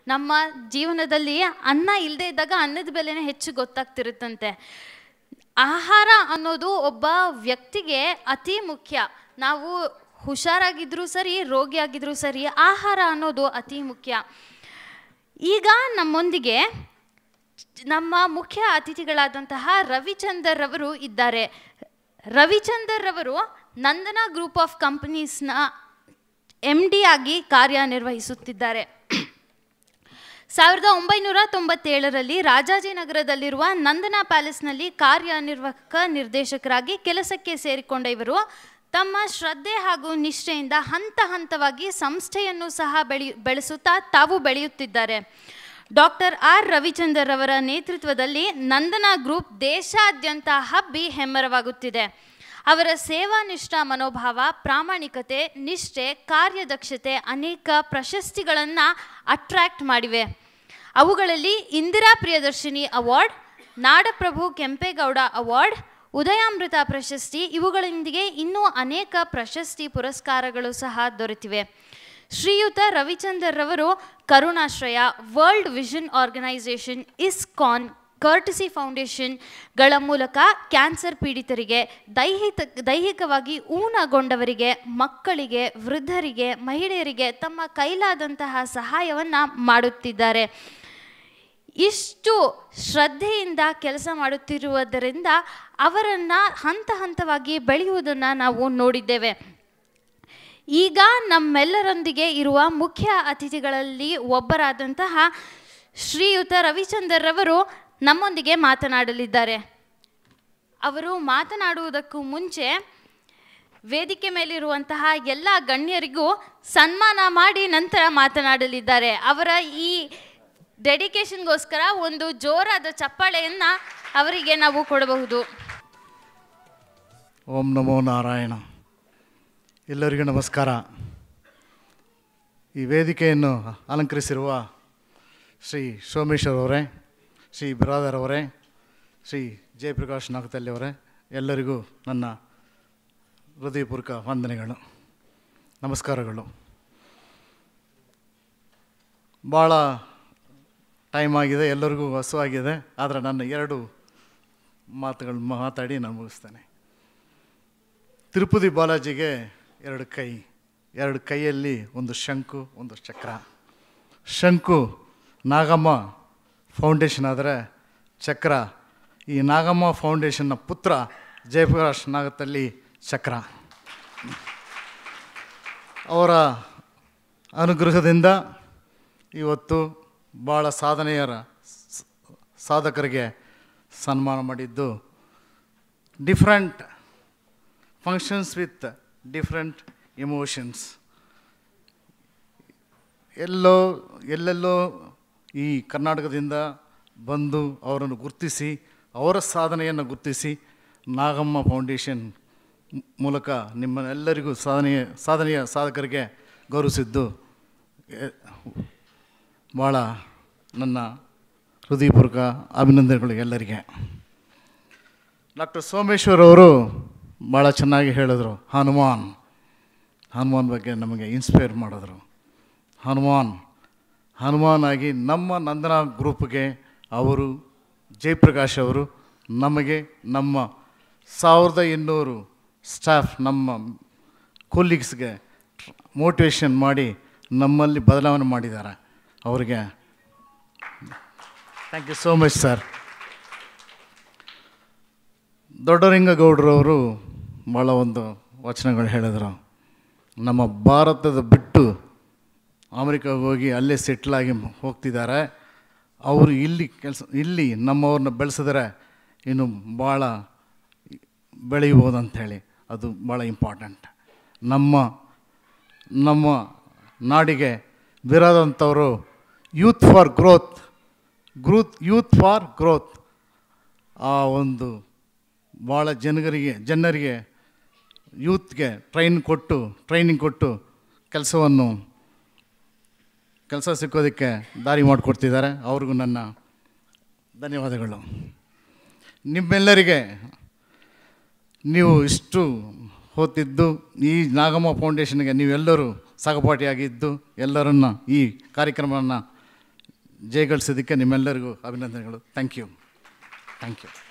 ನಮ್ಮ ಜೀವನದಲ್ಲಿ ಅನ್ನ ಇಲ್ಲದೆ ಇದ್ದಾಗ ಅನ್ನದ ಬೆಲೆನೇ ಹೆಚ್ಚು ಗೊತ್ತಾಗ್ತಿರುತ್ತಂತೆ ಆಹಾರ ಅನ್ನೋದು ಒಬ್ಬ ವ್ಯಕ್ತಿಗೆ ಅತಿ ಮುಖ್ಯ ನಾವು ಹುಷಾರಾಗಿದ್ರೂ ಸರಿ ರೋಗಿಯಾಗಿದ್ರೂ ಸರಿ ಆಹಾರ ಅನ್ನೋದು ಅತಿ ಮುಖ್ಯ ಈಗ ನಮ್ಮೊಂದಿಗೆ ನಮ್ಮ ಮುಖ್ಯ ಅತಿಥಿಗಳಾದಂತಹ ರವಿಚಂದರ್ ರವರು ಇದ್ದಾರೆ ರವಿಚಂದರ್ ರವರು ನಂದನ ಗ್ರೂಪ್ ಆಫ್ ಕಂಪನೀಸ್ನ ಎಮ್ ಡಿ ಆಗಿ ಕಾರ್ಯನಿರ್ವಹಿಸುತ್ತಿದ್ದಾರೆ ಸಾವಿರದ ಒಂಬೈನೂರ ತೊಂಬತ್ತೇಳರಲ್ಲಿ ರಾಜಾಜಿನಗರದಲ್ಲಿರುವ ನಂದನಾ ಪ್ಯಾಲೇಸ್ನಲ್ಲಿ ಕಾರ್ಯನಿರ್ವಾಹಕ ನಿರ್ದೇಶಕರಾಗಿ ಕೆಲಸಕ್ಕೆ ಸೇರಿಕೊಂಡ ಇವರು ತಮ್ಮ ಶ್ರದ್ಧೆ ಹಾಗೂ ನಿಷ್ಠೆಯಿಂದ ಹಂತ ಹಂತವಾಗಿ ಸಂಸ್ಥೆಯನ್ನು ಸಹ ಬೆಳಿ ಬೆಳೆಸುತ್ತಾ ತಾವು ಬೆಳೆಯುತ್ತಿದ್ದಾರೆ ಡಾಕ್ಟರ್ ಆರ್ ರವಿಚಂದರ್ ಅವರ ನೇತೃತ್ವದಲ್ಲಿ ನಂದನಾ ಗ್ರೂಪ್ ದೇಶಾದ್ಯಂತ ಹಬ್ಬಿ ಹೆಮ್ಮರವಾಗುತ್ತಿದೆ ಅವರ ಸೇವಾನಿಷ್ಠ ಮನೋಭಾವ ಪ್ರಾಮಾಣಿಕತೆ ನಿಷ್ಠೆ ಕಾರ್ಯದಕ್ಷತೆ ಅನೇಕ ಪ್ರಶಸ್ತಿಗಳನ್ನು ಅಟ್ರಾಕ್ಟ್ ಮಾಡಿವೆ ಅವುಗಳಲ್ಲಿ ಇಂದಿರಾ ಪ್ರಿಯದರ್ಶಿನಿ ಅವಾರ್ಡ್ ನಾಡಪ್ರಭು ಕೆಂಪೇಗೌಡ ಅವಾರ್ಡ್ ಉದಯಾಮೃತ ಪ್ರಶಸ್ತಿ ಇವುಗಳೊಂದಿಗೆ ಇನ್ನೂ ಅನೇಕ ಪ್ರಶಸ್ತಿ ಪುರಸ್ಕಾರಗಳು ಸಹ ದೊರೆತಿವೆ ಶ್ರೀಯುತ ರವಿಚಂದರ್ ರವರು Karunashraya world vision organisation ISKCON courtesy ಫೌಂಡೇಶನ್ಗಳ ಮೂಲಕ ಕ್ಯಾನ್ಸರ್ ಪೀಡಿತರಿಗೆ ದೈಹಿಕ ದೈಹಿಕವಾಗಿ ಊನಗೊಂಡವರಿಗೆ ಮಕ್ಕಳಿಗೆ ವೃದ್ಧರಿಗೆ ಮಹಿಳೆಯರಿಗೆ ತಮ್ಮ ಕೈಲಾದಂತಹ ಸಹಾಯವನ್ನು ಮಾಡುತ್ತಿದ್ದಾರೆ ಇಷ್ಟು ಶ್ರದ್ಧೆಯಿಂದ ಕೆಲಸ ಮಾಡುತ್ತಿರುವುದರಿಂದ ಅವರನ್ನು ಹಂತ ಹಂತವಾಗಿ ಬೆಳೆಯುವುದನ್ನು ನಾವು ನೋಡಿದ್ದೇವೆ ಈಗ ನಮ್ಮೆಲ್ಲರೊಂದಿಗೆ ಇರುವ ಮುಖ್ಯ ಅತಿಥಿಗಳಲ್ಲಿ ಒಬ್ಬರಾದಂತಹ ಶ್ರೀಯುತ ರವಿಚಂದರ್ ರವರು ನಮ್ಮೊಂದಿಗೆ ಮಾತನಾಡಲಿದ್ದಾರೆ ಅವರು ಮಾತನಾಡುವುದಕ್ಕೂ ಮುಂಚೆ ವೇದಿಕೆ ಮೇಲಿರುವಂತಹ ಎಲ್ಲ ಗಣ್ಯರಿಗೂ ಸನ್ಮಾನ ಮಾಡಿ ನಂತರ ಮಾತನಾಡಲಿದ್ದಾರೆ ಅವರ ಈ ಡೆಡಿಕೇಶನ್ಗೋಸ್ಕರ ಒಂದು ಜೋರಾದ ಚಪ್ಪಾಳೆಯನ್ನು ಅವರಿಗೆ ನಾವು ಕೊಡಬಹುದು ಓಂ ನಮೋ ನಾರಾಯಣ ಎಲ್ಲರಿಗೂ ನಮಸ್ಕಾರ ಈ ವೇದಿಕೆಯನ್ನು ಅಲಂಕರಿಸಿರುವ ಶ್ರೀ ಸೋಮೇಶ್ವರ್ ಅವರೇ ಶ್ರೀ ಬಿರಾದರ್ ಅವರೇ ಶ್ರೀ ಜಯಪ್ರಕಾಶ್ ನಾಗತಲ್ಲಿ ಅವರೇ ಎಲ್ಲರಿಗೂ ನನ್ನ ಹೃದಯಪೂರ್ವಕ ವಂದನೆಗಳು ನಮಸ್ಕಾರಗಳು ಭಾಳ ಟೈಮ್ ಆಗಿದೆ ಎಲ್ಲರಿಗೂ ಹಸುವಾಗಿದೆ ಆದರೆ ನನ್ನ ಎರಡು ಮಾತುಗಳು ಮಾತಾಡಿ ನಾನು ಮುಗಿಸ್ತೇನೆ ತಿರುಪತಿ ಬಾಲಾಜಿಗೆ ಎರಡು ಕೈ ಎರಡು ಕೈಯಲ್ಲಿ ಒಂದು ಶಂಕು ಒಂದು ಚಕ್ರ ಶಂಕು ನಾಗಮ್ಮ ಫೌಂಡೇಶನ್ ಆದರೆ ಚಕ್ರ ಈ ನಾಗಮ್ಮ ಫೌಂಡೇಶನ್ನ ಪುತ್ರ ಜಯಪ್ರಕಾಶ್ ನಾಗತಲ್ಲಿ ಚಕ್ರ ಅವರ ಅನುಗ್ರಹದಿಂದ ಇವತ್ತು ಭಾಳ ಸಾಧನೆಯರ ಸ- ಸಾಧಕರಿಗೆ ಸನ್ಮಾನ ಮಾಡಿದ್ದು different functions with different emotions ಎಲ್ಲೋ ಎಲ್ಲೆಲ್ಲೋ ಈ ಕರ್ನಾಟಕದಿಂದ ಬಂದು ಅವರನ್ನು ಗುರುತಿಸಿ ಅವರ ಸಾಧನೆಯನ್ನು ಗುರುತಿಸಿ ನಾಗಮ್ಮ ಫೌಂಡೇಶನ್ ಮು- ಮೂಲಕ ನಿಮ್ಮನ್ನೆಲ್ಲರಿಗೂ ಸಾಧನೆಯ ಸಾಧನೆಯ ಸಾಧಕರಿಗೆ ಗೌರವಿಸಿದ್ದು ಎ- ಭಾಳ ನನ್ನ ಹೃದಯಪೂರ್ವಕ ಅಭಿನಂದನೆಗಳು ಎಲ್ಲರಿಗೆ ಡಾಕ್ಟರ್ ಸೋಮೇಶ್ವರ್ ಅವರು ಭಾಳ ಚೆನ್ನಾಗಿ ಹೇಳಿದರು ಹನುಮಾನ್ ಹನುಮಾನ್ ಬಗ್ಗೆ ನಮಗೆ ಇನ್ಸ್ಪೈರ್ ಮಾಡಿದ್ರು ಹನುಮಾನ್ ಹನುಮಾನ್ ಆಗಿ ನಮ್ಮ ನಂದನ ಗ್ರೂಪ್ಗೆ ಅವರು ಜಯಪ್ರಕಾಶ್ ಅವರು ನಮಗೆ ನಮ್ಮ ಸಾವಿರದ ಇನ್ನೂರು ಸ್ಟಾಫ್ ನಮ್ಮ ಕೊಲೀಗ್ಸ್ಗೆ ಮೋಟಿವೇಶನ್ ಮಾಡಿ ನಮ್ಮಲ್ಲಿ ಬದಲಾವಣೆ ಮಾಡಿದ್ದಾರೆ ಅವರಿಗೆ thank you so much sir ದೊಡ್ಡಲಿಂಗಗೌಡರವರು ಭಾಳ ಒಂದು ವಚನಗಳು ಹೇಳಿದರು ನಮ್ಮ ಭಾರತದ ಬಿಟ್ಟು ಅಮೆರಿಕಾಗೆ ಹೋಗಿ ಅಲ್ಲೇ ಸೆಟ್ಲಾಗಿ ಹೋಗ್ತಿದ್ದಾರೆ ಅವರು ಇಲ್ಲಿ ಕೆಲಸ ಇಲ್ಲಿ ನಮ್ಮವ್ರನ್ನ ಬೆಳೆಸಿದ್ರೆ ಇನ್ನು ಭಾಳ ಬೆಳೆಯುವುದು ಅಂಥೇಳಿ ಅದು ಭಾಳ ಇಂಪಾರ್ಟೆಂಟ್ ನಮ್ಮ ನಮ್ಮ ನಾಡಿಗೆ ಬಿರಾದಂಥವರು youth for growth growth youth for growth ಆ ಒಂದು ಭಾಳ ಜನರಿಗೆ ಜನರಿಗೆ ಯೂತ್ಗೆ ಟ್ರೈನ್ ಕೊಟ್ಟು ಟ್ರೈನಿಂಗ್ ಕೊಟ್ಟು ಕೆಲಸವನ್ನು ಕೆಲಸ ಸಿಕ್ಕೋದಕ್ಕೆ ದಾರಿ ಮಾಡಿಕೊಡ್ತಿದ್ದಾರೆ ಅವ್ರಿಗೂ ನನ್ನ ಧನ್ಯವಾದಗಳು ನಿಮ್ಮೆಲ್ಲರಿಗೆ ನೀವು ಇಷ್ಟು ಹೋತಿದ್ದು ಈ ನಾಗಮ್ಮ ಫೌಂಡೇಶನ್ಗೆ ನೀವೆಲ್ಲರೂ ಸಹಪಾಠಿಯಾಗಿದ್ದು ಎಲ್ಲರನ್ನ ಈ ಕಾರ್ಯಕ್ರಮವನ್ನು ಜಯಗಳಿಸೋದಕ್ಕೆ ನಿಮ್ಮೆಲ್ಲರಿಗೂ ಅಭಿನಂದನೆಗಳು ಥ್ಯಾಂಕ್ ಯು ಥ್ಯಾಂಕ್ ಯು